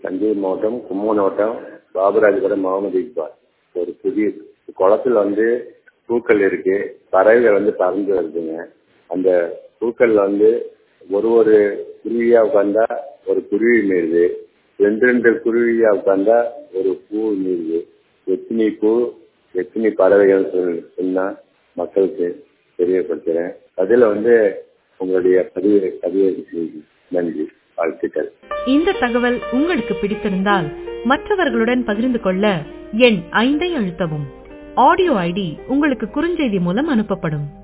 தஞ்சை மாவட்டம் கும்பகோணம் வட்டம் பாபுராஜபுரம் முகமது இக்பால் ஒரு புதிய குளத்துல வந்து பூக்கள் இருக்கு பறவைகள் வந்து பறந்து வருதுங்க அந்த பூக்கள்ல வந்து ஒரு ஒரு குருவியா உட்காந்தா ஒரு குருவி மீறுது ரெண்டு ரெண்டு குருவியா உட்காந்தா ஒரு பூ மீறுது எத்தனை பூ எத்தனை பறவைகள் சொல்- சொன்னா மக்களுக்கு தெரியப்படுத்துறேன் அதில் வந்து உங்களுடைய பதிவு பதிவு செய்தி நன்றி வாழ்த்துக்கள் இந்த தகவல் உங்களுக்கு பிடித்திருந்தால் மற்றவர்களுடன் பகிர்ந்து கொள்ள எண் ஐந்தை அழுத்தவும் ஆடியோ ஐடி உங்களுக்கு குறுஞ்செய்தி மூலம் அனுப்பப்படும்